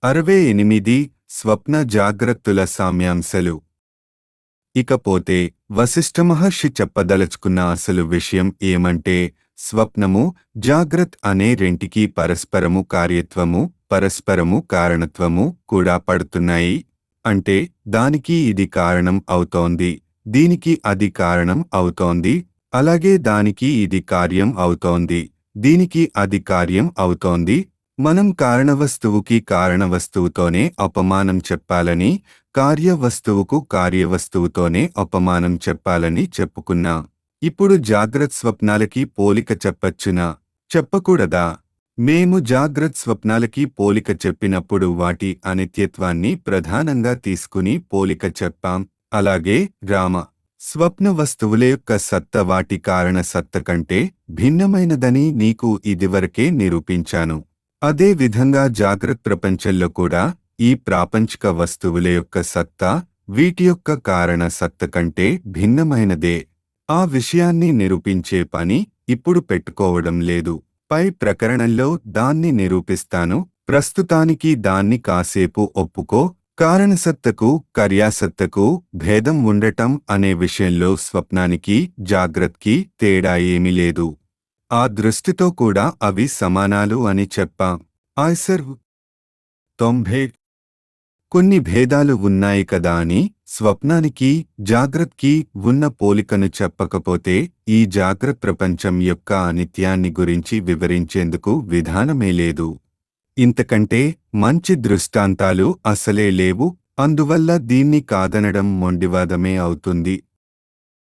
అరవై ఎనిమిది స్వప్న జాగ్రత్తల సామ్యాంశలు ఇకపోతే వశిష్ఠ మహర్షి చెప్పదలుచుకున్న అసలు విషయం ఏమంటే స్వప్నము జాగ్రత్ అనే రెంటికి పరస్పరము కార్యత్వము పరస్పరము కారణత్వము కూడా పడుతున్నాయి అంటే దానికి ఇది కారణం అవుతోంది దీనికి అది కారణం అవుతోంది అలాగే దానికి ఇది కార్యం అవుతోంది దీనికి అది కార్యం అవుతోంది మనం కారణవస్తువుకి కారణవస్తువుతోనే అపమానం చెప్పాలని కార్యవస్తువుకు కార్యవస్తువుతోనే అపమానం చెప్పాలని చెప్పుకున్నా ఇప్పుడు జాగ్రత్త స్వప్నాలకి పోలిక చెప్పచ్చునా చెప్పకూడదా మేము జాగ్రత్త స్వప్నాలకి పోలిక చెప్పినప్పుడు వాటి అనిత్యత్వాన్ని ప్రధానంగా తీసుకుని పోలిక చెప్పాం అలాగే రామ స్వప్న వస్తువుల యొక్క సత్త వాటి కారణ సత్త కంటే భిన్నమైనదని నీకు ఇదివరకే నిరూపించాను అదే విధంగా జాగ్రత్త ప్రపంచంలో కూడా ఈ ప్రాపంచిక వస్తువుల యొక్క సత్తా వీటి యొక్క కారణ సత్త కంటే భిన్నమైనదే ఆ విషయాన్ని నిరూపించే పని ఇప్పుడు పెట్టుకోవడం లేదు పై ప్రకరణంలో దాన్ని నిరూపిస్తాను ప్రస్తుతానికి దాన్ని కాసేపు ఒప్పుకో కారణసత్తకు కర్యాసత్తకు భేదం ఉండటం అనే విషయంలో స్వప్నానికి జాగ్రత్తకి తేడా ఏమీ లేదు ఆ దృష్టితో కూడా అవి సమానాలు అని చెప్పాం ఆయ్సర్ తొంభై కొన్ని భేదాలు ఉన్నాయి కదా అని స్వప్నానికి జాగ్రత్తకి ఉన్న పోలికను చెప్పకపోతే ఈ జాగ్రత్త ప్రపంచం యొక్క అనిత్యాన్ని గురించి వివరించేందుకు విధానమే లేదు ఇంతకంటే మంచి దృష్టాంతాలు అసలే లేవు అందువల్ల దీన్ని కాదనడం మొండివాదమే అవుతుంది